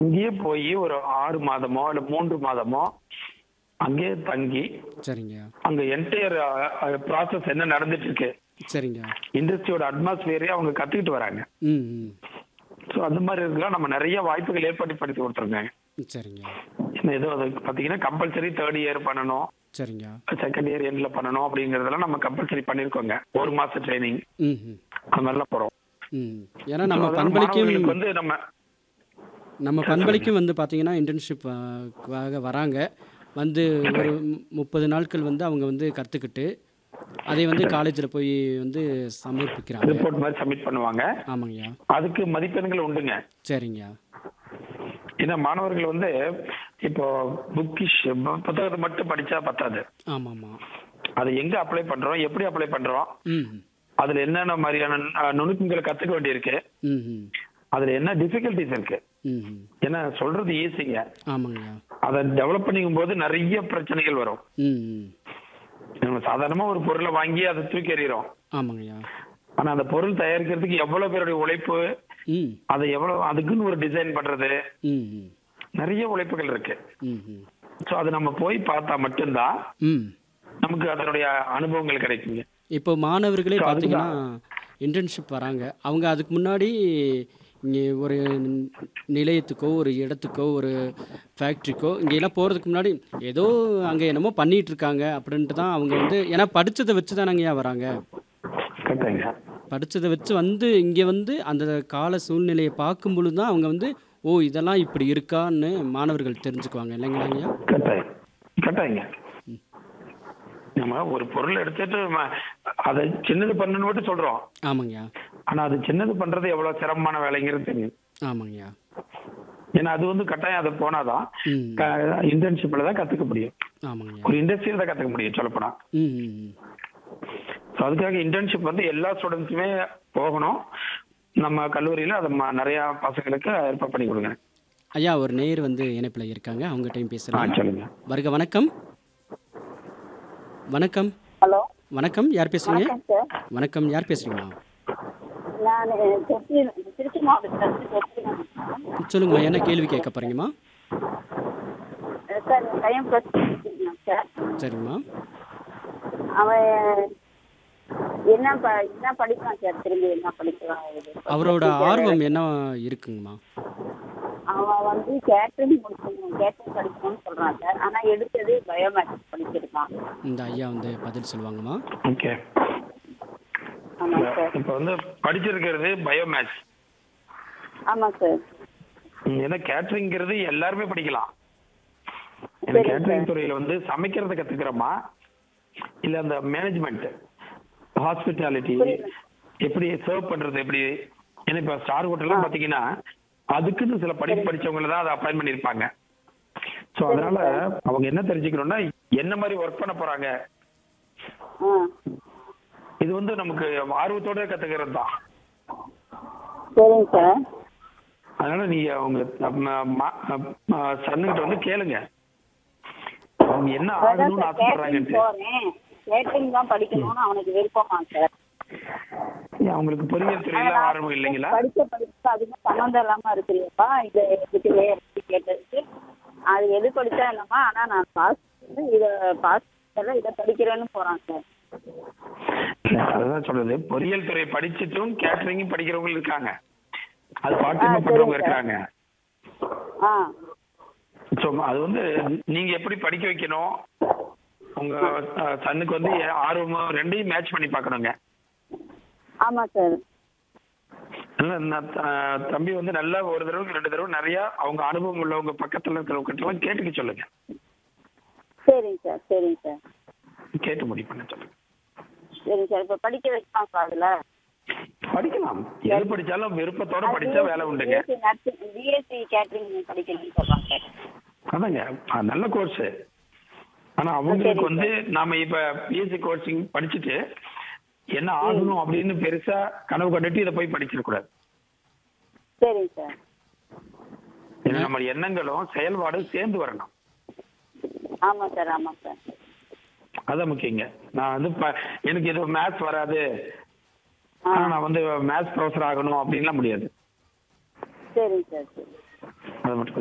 அங்கேயே போய் ஒரு ஆறு மாதமோ இல்ல மூன்று மாதமோ அங்கேயே தங்கி சரிங்க அங்க என்டையர் ப்ராசஸ் என்ன நடந்துட்டு இருக்கு சரிங்க இண்டஸ்ட்ரியோட அட்மாஸ்பியரே அவங்க கத்துக்கிட்டு வராங்க ம் ம் ஸோ அந்த மாதிரி இருக்கலாம் நம்ம நிறைய வாய்ப்புகள் ஏற்படுத்தி கொடுத்துருக்காங்க சரிங்க இன்னும் ஏதோ அது பார்த்தீங்கன்னா கம்பல்சரி தேர்ட் இயர் பண்ணணும் சரிங்க செகண்ட் இயர் எண்ட்ல பண்ணணும் அப்படிங்கறதெல்லாம் நம்ம கம்பல்சரி பண்ணிருக்கோங்க ஒரு மாசம் ட்ரைனிங் ம் ம் அந்த மாதிரிலாம் போறோம் ம் ஏன்னா நம்ம So, அதனால பண்பளிக்கும் மாணவர்களுக்கு வந்து நம்ம நம்ம பண்பளிக்கும் வந்து பார்த்தீங்கன்னா இன்டர்ன்ஷிப் வராங்க வந்து ஒரு முப்பது நாட்கள் வந்து அவங்க வந்து கற்றுக்கிட்டு அதை வந்து காலேஜில் போய் வந்து சமர்ப்பிக்கிறாங்க ரிப்போர்ட் மாதிரி சப்மிட் பண்ணுவாங்க ஆமாங்கய்யா அதுக்கு மதிப்பெண்கள் உண்டுங்க சரிங்க ஏன்னா மாணவர்கள் வந்து இப்போ புக்கிஷ் புத்தகத்தை மட்டும் படிச்சா பத்தாது ஆமாம் ஆமாம் அதை எங்க அப்ளை பண்றோம் எப்படி அப்ளை பண்றோம் ம் அதுல என்னென்ன மாதிரியான அஹ், நுணுக்கங்களை கத்துக்க வேண்டியிருக்கு ம் ம் அதுல என்ன டிஃபிகல்டிஸ் இருக்கு ம் ம் ஏன்னா சொல்றது ஈஸிங்க ஆமாங்கய்யா அதை டெவலப் பண்ணிக்கும் போது நிறைய பிரச்சனைகள் வரும் ம் ம் நம்ம சாதாரணமா ஒரு பொருளை வாங்கி அதை தூக்கி எறிகிறோம் ஆமாங்கய்யா ஆனா அந்த பொருள் தயாரிக்கிறதுக்கு எவ்வளவு பேருடைய உழைப்பு ம் அதை எவ்வளவு அதுக்குன்னு ஒரு டிசைன் பண்றது ம் ம் நிறைய உழைப்புகள் இருக்கு ம் ம் ஸோ அது நம்ம போய் பார்த்தா மட்டும்தான் ம் நமக்கு அதனுடைய அனுபவங்கள் கிடைக்குங்க இப்போ மாணவர்களே So, பார்த்தீங்கன்னா இன்டர்ன்ஷிப் வராங்க அவங்க அதுக்கு முன்னாடி இங்கே ஒரு நிலையத்துக்கோ ஒரு இடத்துக்கோ ஒரு ஃபேக்ட்ரிக்கோ இங்கெல்லாம் போகிறதுக்கு முன்னாடி ஏதோ அங்கே என்னமோ பண்ணிட்டு இருக்காங்க அப்படின்ட்டு தான் அவங்க வந்து ஏன்னா படித்ததை வச்சு தானங்கய்யா வராங்க கரெக்டாங்க படித்ததை வச்சு வந்து இங்கே வந்து அந்த கால சூழ்நிலையை பார்க்கும் பொழுது தான் அவங்க வந்து ஓ இதெல்லாம் இப்படி இருக்கான்னு மாணவர்கள் தெரிஞ்சுக்குவாங்க இல்லைங்களாங்கய்யா கரெக்டாங்க கரெக்டாங்க நம்ம ஒரு பொருள் எடுத்துட்டு ம- அதை சின்னது பண்ணணும்னு மட்டும் சொல்றோம் ஆமாங்கய்யா ஆனா அது சின்னது பண்றது எவ்வளவு சிரமமான வேலைங்கிறது தெரியும் ஆமாங்கய்யா ஏன்னா அது வந்து கட்டாயம் அதை போனாதான் ம் இன்டர்ன்ஷிப்ல தான் கத்துக்க முடியும் ஆமாங்கய்யா ஒரு இண்டஸ்ட்ரியில தான் கத்துக்க முடியும் சொல்லப்போனா ம் ம் ம் ஸோ அதுக்காக இன்டர்ன்ஷிப் வந்து எல்லா ஸ்டூடெண்ட்ஸுமே போகணும் நம்ம கல்லூரியில அதை ம- நிறைய பசங்களுக்கு ஏற்பாடு பண்ணி கொடுங்க ஐயா ஒரு நேர் வந்து இணைப்பில் இருக்காங்க அவங்ககிட்டயும் ஆ பேசுகிறேன் சொல்லுங்க வருக வணக்கம் வணக்கம் ஹலோ வணக்கம் யார் பேசுறீங்க வணக்கம் சார் வணக்கம் யார் பேசுறீங்கம்மா நான் திருச்சி திருச்சி மாவட்டத்தில் திருச்சி சொல்லுங்கம்மா என்ன கேள்வி கேட்க போறீங்கம்மா சார் பையன் ப்ளஸ் சார் சரிங்கம்மா அவன் என்ன ப என்ன படிப்பான் சார் திரும்பி என்ன படிக்கலாம் இது? அவரோட ஆர்வம் என்ன இருக்குங்கம்மா அவன் வந்து கேட்டரிங் முடிக்கணும் கேட்டரிங் படிக்கணும்னு சொல்றான் சார் ஆனா எடுத்தது பயோமேட்ரிக் படிச்சிருக்கான் இந்த ஐயா வந்து பதில் சொல்லுவாங்கம்மா ஓகே ஆமாம் சார் இப்போ வந்து படிச்சிருக்கிறது பயோமேத்ஸ் ஆமாம் சார் ஏன்னா கேட்டரிங்கிறது எல்லாருமே படிக்கலாம் ஏன்னா சரி, கேட்டரிங் சார். துறையில வந்து சமைக்கிறத கத்துக்கிறோமா இல்ல அந்த மேனேஜ்மெண்ட் ஹாஸ்பிட்டாலிட்டி புரியல. எப்படி சர்வ் பண்றது எப்படி ஏன்னா இப்ப ஸ்டார் ஹோட்டல்லாம் பாத்தீங்கன்னா அதுக்குன்னு சில படிப்பு படிச்சவங்கள தான் அதை அப்பாயின் பண்ணிருப்பாங்க சோ அதனால அவங்க என்ன தெரிஞ்சுக்கணும்னா என்ன மாதிரி ஒர்க் பண்ண போறாங்க ஆ இது வந்து நமக்கு ஆர்வத்தோட கத்துக்கிறது தான் சரிங்க சார் அதனால நீங்க அவங்க சன்னுகிட்ட வந்து கேளுங்க அவங்க என்ன அதான் ஆகணும்னு சார் கேட்டரிங் ஆசைப்படுறாங்கன்ட்டு போறேன் கேட்டரிங் தான் படிக்கணும்னு அவனுக்கு விருப்பமா சார் ஏன் அவங்களுக்கு பொறியியல் துறையில ஆர்வம் இல்லைங்களா படிச்ச படிப்பு அதுக்கும் சம்மந்தம் இல்லாம இருக்கிறியப்பா இது இதுக்குள்ளே இருக்கு கேட்டதுக்கு அது எது படிச்சா இல்லம்மா ஆனா நான் பாஸ் இத பாஸ் இதை படிக்கிறேன்னு போறான் சார் இல்ல, அதுதான் சொல்றது பொறியியல் துறை படிச்சுட்டும் கேட்டரிங் படிக்கிறவங்க இருக்காங்க அது பார்ட் டைமா ஆ, பண்றவங்க சரிங்க இருக்காங்க ஆ ஸோ அது வந்து நீங்க எப்படி படிக்க வைக்கணும் உங்க சன்னுக்கு வந்து ஆர்வமா ரெண்டையும் மேட்ச் பண்ணி பார்க்கணுங்க ஆமா சார் அதனால நான் த- தம்பி வந்து நல்லா ஒரு தடவை ரெண்டு தடவை நிறைய அவங்க அனுபவம் உள்ளவங்க பக்கத்துல இருக்கிறவங்க எல்லாம் கேட்டுக்க சொல்லுங்க சரிங்க சார் சரிங்க சார் கேட்டு முடிவு பண்ண சொல்லுங்க சரிங்க சார் இப்ப படிக்க வைக்கலாம் சார் அதுல படிக்கலாம் எது படிச்சாலும் விருப்பத்தோட படிச்சா வேலை உண்டுங்க பிஎஸ்சி நர்சிங் பிஎஸ்சி கேட்டரிங் படிக்கணும்னு சொல்றாங்க சார் அதாங்க ஆ, நல்ல கோர்ஸ் ஆனா அவங்களுக்கு சரிங்க வந்து நாம இப்ப பிஎஸ்சி கோர்சிங் படிச்சுட்டு என்ன ஆகணும் அப்படின்னு பெருசா கனவு கண்டுட்டு இதை போய் படிச்சிட கூடாது சரிங்க சார் ஏன்னா நம்ம எண்ணங்களும் செயல்பாடும் சேர்ந்து வரணும் ஆமா சார் ஆமா சார் அதான் முக்கியங்க நான் வந்து ப- எனக்கு இது மேத்ஸ் வராது ஆ ஆனா நான் வந்து மேத்ஸ் ப்ரொஃபஸர் ஆகணும் அப்படின்லாம் முடியாது சரிங்க சார் சரி அதை மட்டும்